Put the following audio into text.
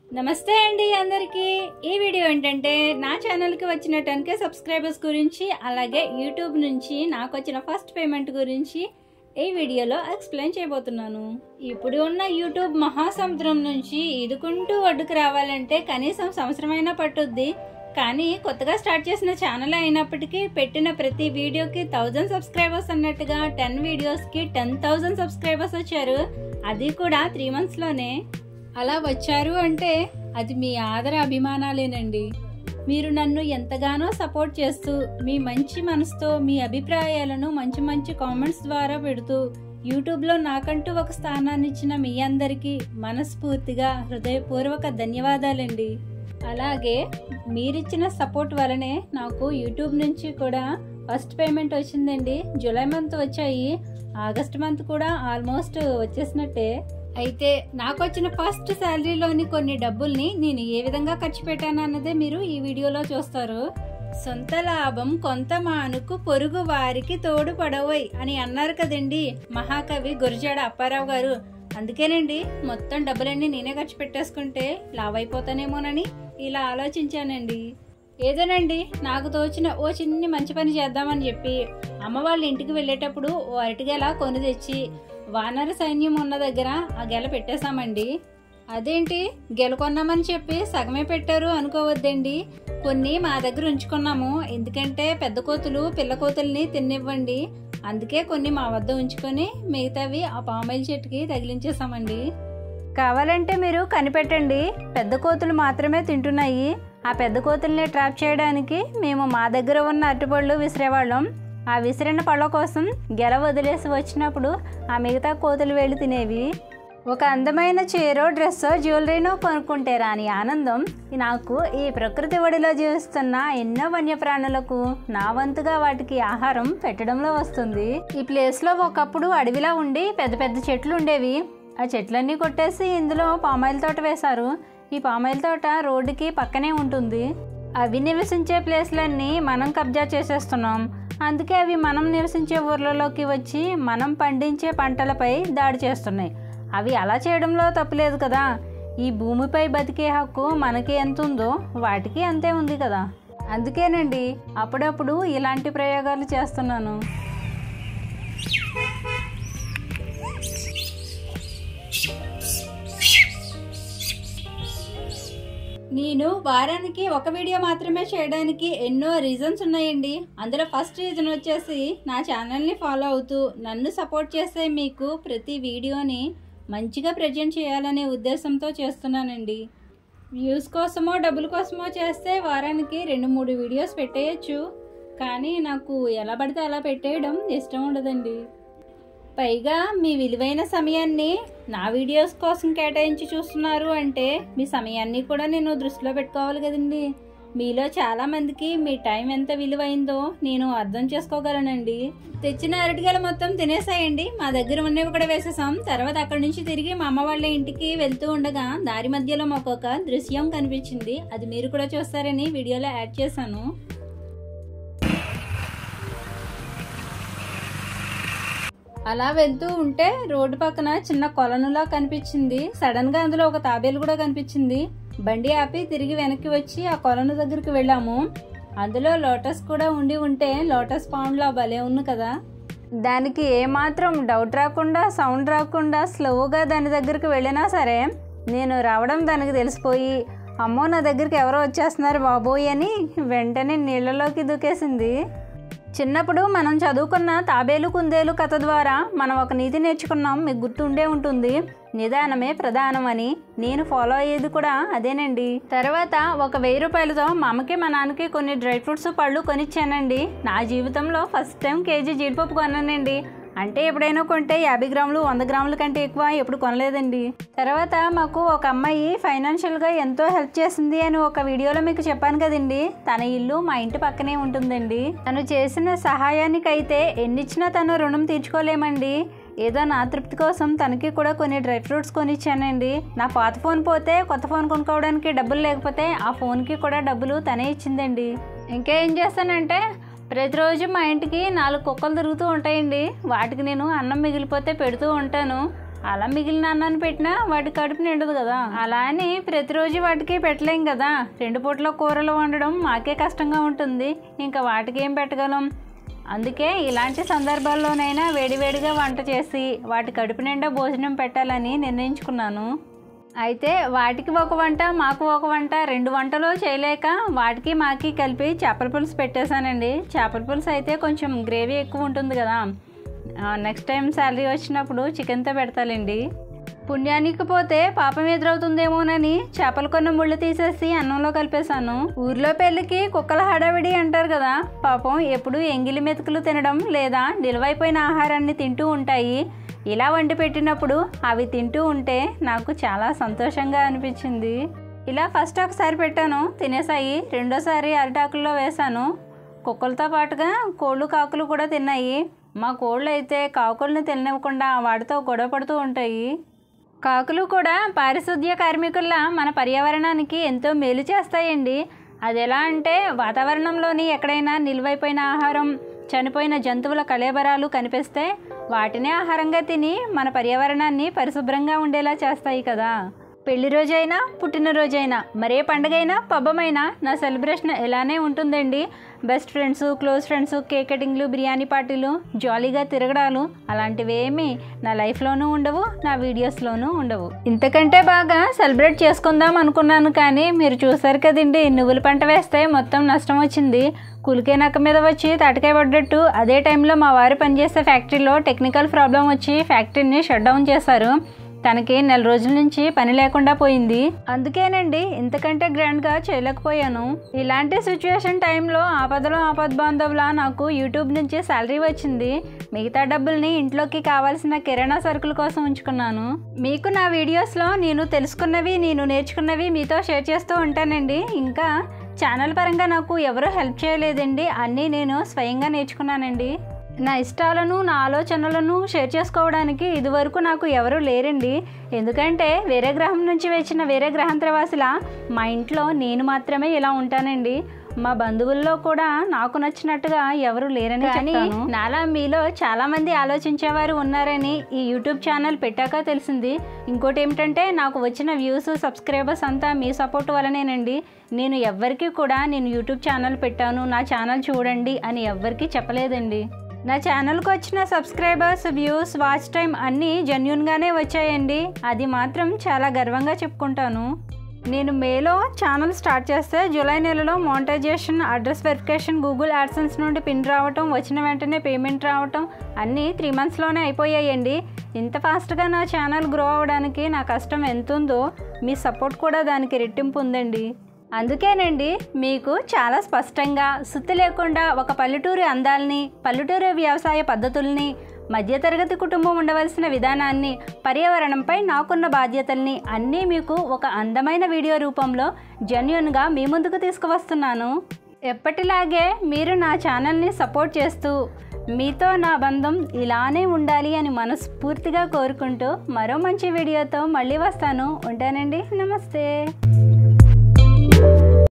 నమస్తే అండి అందరికీ ఈ వీడియో ఏంటంటే నా ఛానల్కి వచ్చిన టెన్ కే సబ్స్క్రైబర్స్ గురించి అలాగే యూట్యూబ్ నుంచి నాకు వచ్చిన ఫస్ట్ పేమెంట్ గురించి ఈ వీడియోలో ఎక్స్ప్లెయిన్ చేయబోతున్నాను ఇప్పుడు ఉన్న యూట్యూబ్ మహాసముద్రం నుంచి ఈదుకుంటూ ఒడ్డుకు రావాలంటే కనీసం సంవత్సరమైనా పట్టుద్ది కానీ కొత్తగా స్టార్ట్ చేసిన ఛానల్ అయినప్పటికీ పెట్టిన ప్రతి వీడియోకి థౌజండ్ సబ్స్క్రైబర్స్ అన్నట్టుగా టెన్ వీడియోస్కి టెన్ థౌజండ్ సబ్స్క్రైబర్స్ వచ్చారు అది కూడా త్రీ మంత్స్లోనే అలా వచ్చారు అంటే అది మీ ఆదర అభిమానాలేనండి మీరు నన్ను ఎంతగానో సపోర్ట్ చేస్తూ మీ మంచి మనసుతో మీ అభిప్రాయాలను మంచి మంచి కామెంట్స్ ద్వారా పెడుతూ యూట్యూబ్లో నాకంటూ ఒక స్థానాన్ని ఇచ్చిన మీ అందరికీ మనస్ఫూర్తిగా హృదయపూర్వక ధన్యవాదాలండి అలాగే మీరిచ్చిన సపోర్ట్ వలనే నాకు యూట్యూబ్ నుంచి కూడా ఫస్ట్ పేమెంట్ వచ్చిందండి జూలై మంత్ వచ్చాయి ఆగస్ట్ మంత్ కూడా ఆల్మోస్ట్ వచ్చేసినట్టే అయితే నాకు వచ్చిన ఫస్ట్ శాలరీలోని కొన్ని డబ్బుల్ని నేను ఏ విధంగా ఖర్చు పెట్టాను అన్నదే మీరు ఈ వీడియోలో చూస్తారు సొంత లాభం కొంత మానుకు పొరుగు వారికి తోడు పడవోయ్ అని అన్నారు కదండి మహాకవి గురజాడ అప్పారావు గారు అందుకేనండి మొత్తం డబ్బులన్నీ నేనే ఖర్చు పెట్టేసుకుంటే లావ్ అయిపోతానేమోనని ఇలా ఆలోచించానండి ఏదోనండి నాకు తోచిన ఓ చిన్ని మంచి పని చేద్దామని చెప్పి అమ్మ వాళ్ళ ఇంటికి వెళ్ళేటప్పుడు ఓ అరటిగెల కొని తెచ్చి వానర సైన్యం ఉన్న దగ్గర ఆ గెల పెట్టేశామండి అదేంటి గెల కొన్నామని చెప్పి సగమే పెట్టారు అనుకోవద్దండి కొన్ని మా దగ్గర ఉంచుకున్నాము ఎందుకంటే పెద్ద కోతులు పిల్ల కోతుల్ని తిన్నివ్వండి అందుకే కొన్ని మా వద్ద ఉంచుకొని మిగతావి ఆ పామాయిల్ చెట్టుకి తగిలించేసామండి కావాలంటే మీరు కనిపెట్టండి పెద్ద కోతులు మాత్రమే తింటున్నాయి ఆ పెద్ద కోతుల్ని ట్రాప్ చేయడానికి మేము మా దగ్గర ఉన్న అరటిపళ్ళు విసిరేవాళ్ళం ఆ విసిరిన పళ్ళ కోసం గెల వదిలేసి వచ్చినప్పుడు ఆ మిగతా కోతులు వెళ్ళి తినేవి ఒక అందమైన చీరో డ్రెస్సో జ్యువెలరీనో కొనుక్కుంటే రాని ఆనందం నాకు ఈ ప్రకృతి ఒడిలో జీవిస్తున్న ఎన్నో వన్యప్రాణులకు నా వంతుగా వాటికి ఆహారం పెట్టడంలో వస్తుంది ఈ ప్లేస్లో ఒకప్పుడు అడవిలా ఉండి పెద్ద పెద్ద చెట్లు ఉండేవి ఆ చెట్లన్నీ కొట్టేసి ఇందులో పామాయిల్ తోట వేశారు ఈ పామాయిల్ తోట రోడ్డుకి పక్కనే ఉంటుంది అవి నివసించే ప్లేస్లన్నీ మనం కబ్జా చేసేస్తున్నాం అందుకే అవి మనం నివసించే ఊర్లలోకి వచ్చి మనం పండించే పంటలపై దాడి చేస్తున్నాయి అవి అలా చేయడంలో తప్పులేదు కదా ఈ భూమిపై బతికే హక్కు మనకి ఎంత ఉందో వాటికి అంతే ఉంది కదా అందుకేనండి అప్పుడప్పుడు ఇలాంటి ప్రయోగాలు చేస్తున్నాను నేను వారానికి ఒక వీడియో మాత్రమే చేయడానికి ఎన్నో రీజన్స్ ఉన్నాయండి అందులో ఫస్ట్ రీజన్ వచ్చేసి నా ఛానల్ని ఫాలో అవుతూ నన్ను సపోర్ట్ చేసే మీకు ప్రతి వీడియోని మంచిగా ప్రజెంట్ చేయాలనే ఉద్దేశంతో చేస్తున్నానండి వ్యూస్ కోసమో డబ్బుల కోసమో చేస్తే వారానికి రెండు మూడు వీడియోస్ పెట్టేయచ్చు కానీ నాకు ఎలా పడితే అలా పెట్టేయడం ఇష్టం ఉండదండి పైగా మీ విలువైన సమయాన్ని నా వీడియోస్ కోసం కేటాయించి చూస్తున్నారు అంటే మీ సమయాన్ని కూడా నేను దృష్టిలో పెట్టుకోవాలి కదండి మీలో చాలా మందికి మీ టైం ఎంత విలువైందో నేను అర్థం చేసుకోగలనండి తెచ్చిన అరటిగల మొత్తం తినేసాయండి మా దగ్గర ఉన్నవి కూడా వేసేసాం తర్వాత అక్కడి నుంచి తిరిగి మా అమ్మ వాళ్ళ ఇంటికి వెళ్తూ ఉండగా దారి మధ్యలో మాకు ఒక దృశ్యం కనిపించింది అది మీరు కూడా చూస్తారని వీడియోలో యాడ్ చేశాను అలా వెళ్తూ ఉంటే రోడ్డు పక్కన చిన్న కొలనులా కనిపించింది సడన్ గా అందులో ఒక తాబేలు కూడా కనిపించింది బండి ఆపి తిరిగి వెనక్కి వచ్చి ఆ కొలను దగ్గరికి వెళ్ళాము అందులో లోటస్ కూడా ఉండి ఉంటే లోటస్ పాండ్లా భలే ఉంది కదా దానికి ఏమాత్రం డౌట్ రాకుండా సౌండ్ రాకుండా స్లోగా దాని దగ్గరికి వెళ్ళినా సరే నేను రావడం దానికి తెలిసిపోయి అమ్మో నా దగ్గరికి ఎవరో వచ్చేస్తున్నారు బాబోయ్ అని వెంటనే నీళ్ళలోకి దూకేసింది చిన్నప్పుడు మనం చదువుకున్న తాబేలు కుందేలు కథ ద్వారా మనం ఒక నీతి నేర్చుకున్నాం మీకు గుర్తుండే ఉంటుంది నిదానమే ప్రధానం అని నేను ఫాలో అయ్యేది కూడా అదేనండి తర్వాత ఒక వెయ్యి రూపాయలతో మా అమ్మకి మా నాన్నకి కొన్ని డ్రై ఫ్రూట్స్ పళ్ళు కొనిచ్చానండి నా జీవితంలో ఫస్ట్ టైం కేజీ జీడిపప్పు కొన్నానండి అంటే ఎప్పుడైనా కొంటే యాభై గ్రాములు వంద గ్రాముల కంటే ఎక్కువ ఎప్పుడు కొనలేదండి తర్వాత మాకు ఒక అమ్మాయి ఫైనాన్షియల్గా ఎంతో హెల్ప్ చేసింది అని ఒక వీడియోలో మీకు చెప్పాను కదండి తన ఇల్లు మా ఇంటి పక్కనే ఉంటుందండి తను చేసిన సహాయానికైతే ఎన్నిచ్చినా తను రుణం తీర్చుకోలేమండి ఏదో నా తృప్తి కోసం తనకి కూడా కొన్ని డ్రై ఫ్రూట్స్ కొనిచ్చానండి నా పాత ఫోన్ పోతే కొత్త ఫోన్ కొనుక్కోవడానికి డబ్బులు లేకపోతే ఆ ఫోన్కి కూడా డబ్బులు తనే ఇచ్చిందండి ఇంకా ఏం చేస్తానంటే ప్రతిరోజు మా ఇంటికి నాలుగు కుక్కలు తిరుగుతూ ఉంటాయండి వాటికి నేను అన్నం మిగిలిపోతే పెడుతూ ఉంటాను అలా మిగిలిన అన్నాన్ని పెట్టినా వాటి కడుపు నిండదు కదా అలా అని ప్రతిరోజు వాటికి పెట్టలేం కదా రెండు పూట్ల కూరలు వండడం మాకే కష్టంగా ఉంటుంది ఇంకా వాటికి ఏం పెట్టగలం అందుకే ఇలాంటి సందర్భాల్లోనైనా వేడివేడిగా వంట చేసి వాటి కడుపు నిండా భోజనం పెట్టాలని నిర్ణయించుకున్నాను అయితే వాటికి ఒక వంట మాకు ఒక వంట రెండు వంటలు చేయలేక వాటికి మాకి కలిపి చేపల పులుసు పెట్టేశానండి చేపల పులుసు అయితే కొంచెం గ్రేవీ ఎక్కువ ఉంటుంది కదా నెక్స్ట్ టైం శాలరీ వచ్చినప్పుడు చికెన్తో పెడతాలండి పుణ్యానికి పోతే పాపం ఎదురవుతుందేమోనని చేపలు కొన్న ముళ్ళు తీసేసి అన్నంలో కలిపేశాను ఊర్లో పెళ్ళికి కుక్కల హడావిడి అంటారు కదా పాపం ఎప్పుడు ఎంగిలి మెతుకులు తినడం లేదా నిల్వైపోయిన ఆహారాన్ని తింటూ ఉంటాయి ఇలా వండి పెట్టినప్పుడు అవి తింటూ ఉంటే నాకు చాలా సంతోషంగా అనిపించింది ఇలా ఫస్ట్ ఒకసారి పెట్టాను తినేసాయి రెండోసారి అరిటాకుల్లో వేశాను కుక్కలతో పాటుగా కోళ్ళు కాకులు కూడా తిన్నాయి మా కోళ్ళు అయితే కాకుల్ని తిననివ్వకుండా వాటితో గొడవ పడుతూ ఉంటాయి కాకులు కూడా పారిశుద్ధ్య కార్మికుల్లా మన పర్యావరణానికి ఎంతో మేలు చేస్తాయండి అది ఎలా అంటే వాతావరణంలోని ఎక్కడైనా నిల్వైపోయిన ఆహారం చనిపోయిన జంతువుల కళేబరాలు కనిపిస్తే వాటినే ఆహారంగా తిని మన పర్యావరణాన్ని పరిశుభ్రంగా ఉండేలా చేస్తాయి కదా పెళ్లి రోజైనా పుట్టినరోజైనా మరే పండగైనా పబ్బమైనా నా సెలబ్రేషన్ ఎలానే ఉంటుందండి best friends close friends cake కటింగ్లు బిర్యానీ పార్టీలు జాలీగా తిరగడాలు అలాంటివి ఏమీ నా లైఫ్లోనూ ఉండవు నా వీడియోస్లోనూ ఉండవు ఇంతకంటే బాగా సెలబ్రేట్ చేసుకుందాం అనుకున్నాను కానీ మీరు చూసారు కదండి నువ్వుల పంట వేస్తే మొత్తం నష్టం వచ్చింది కులికే నక్క మీద వచ్చి తటకాయ పడ్డట్టు అదే టైంలో మా వారు పనిచేసే ఫ్యాక్టరీలో టెక్నికల్ ప్రాబ్లం వచ్చి ఫ్యాక్టరీని షట్ డౌన్ చేశారు తనకి నెల రోజుల నుంచి పని లేకుండా పోయింది అందుకేనండి ఇంతకంటే గ్రాండ్గా చేయలేకపోయాను ఇలాంటి సిచ్యువేషన్ టైంలో ఆపదలో ఆపద్ బాంధవులా నాకు యూట్యూబ్ నుంచి శాలరీ వచ్చింది మిగతా డబ్బుల్ని ఇంట్లోకి కావాల్సిన కిరాణా సరుకుల కోసం ఉంచుకున్నాను మీకు నా వీడియోస్లో నేను తెలుసుకున్నవి నేను నేర్చుకున్నవి మీతో షేర్ చేస్తూ ఉంటానండి ఇంకా ఛానల్ పరంగా నాకు ఎవరు హెల్ప్ చేయలేదండి అన్నీ నేను స్వయంగా నేర్చుకున్నానండి నా ఇష్టాలను నా ఆలోచనలను షేర్ చేసుకోవడానికి ఇదివరకు నాకు ఎవరు లేరండి ఎందుకంటే వేరే గ్రహం నుంచి వచ్చిన వేరే గ్రహాంతరవాసుల మా ఇంట్లో నేను మాత్రమే ఇలా ఉంటానండి మా బంధువుల్లో కూడా నాకు నచ్చినట్టుగా ఎవరు లేరని కానీ నాలా మీలో చాలా మంది ఆలోచించేవారు ఉన్నారని ఈ యూట్యూబ్ ఛానల్ పెట్టాక తెలిసింది ఇంకోటి ఏమిటంటే నాకు వచ్చిన వ్యూస్ సబ్స్క్రైబర్స్ అంతా మీ సపోర్ట్ వల్లనేనండి నేను ఎవ్వరికీ కూడా నేను యూట్యూబ్ ఛానల్ పెట్టాను నా ఛానల్ చూడండి అని ఎవ్వరికీ చెప్పలేదండి నా ఛానల్కి వచ్చిన సబ్స్క్రైబర్స్ వ్యూస్ వాచ్ టైం అన్నీ జెన్యున్గానే వచ్చాయండి అది మాత్రం చాలా గర్వంగా చెప్పుకుంటాను నేను మేలో ఛానల్ స్టార్ట్ చేస్తే జూలై నెలలో monetization address verification Google AdSense నుండి పిన్ రావటం వచ్చిన వెంటనే పేమెంట్ రావటం అన్నీ త్రీ మంత్స్లోనే అయిపోయాయండి ఇంత ఫాస్ట్గా నా ఛానల్ గ్రో అవ్వడానికి నా కష్టం ఎంత ఉందో మీ సపోర్ట్ కూడా దానికి రెట్టింపు ఉందండి అందుకేనండి మీకు చాలా స్పష్టంగా సుత్తి లేకుండా ఒక పల్లెటూరి అందాల్ని పల్లెటూరి వ్యవసాయ పద్ధతుల్ని మధ్యతరగతి కుటుంబం ఉండవలసిన విధానాన్ని పర్యావరణంపై నాకున్న బాధ్యతల్ని అన్నీ మీకు ఒక అందమైన వీడియో రూపంలో జెన్యున్గా మీ ముందుకు తీసుకువస్తున్నాను ఎప్పటిలాగే మీరు నా ఛానల్ని సపోర్ట్ చేస్తూ మీతో నా బంధం ఇలానే ఉండాలి అని మనస్ఫూర్తిగా కోరుకుంటూ మరో మంచి వీడియోతో మళ్ళీ వస్తాను ఉంటానండి నమస్తే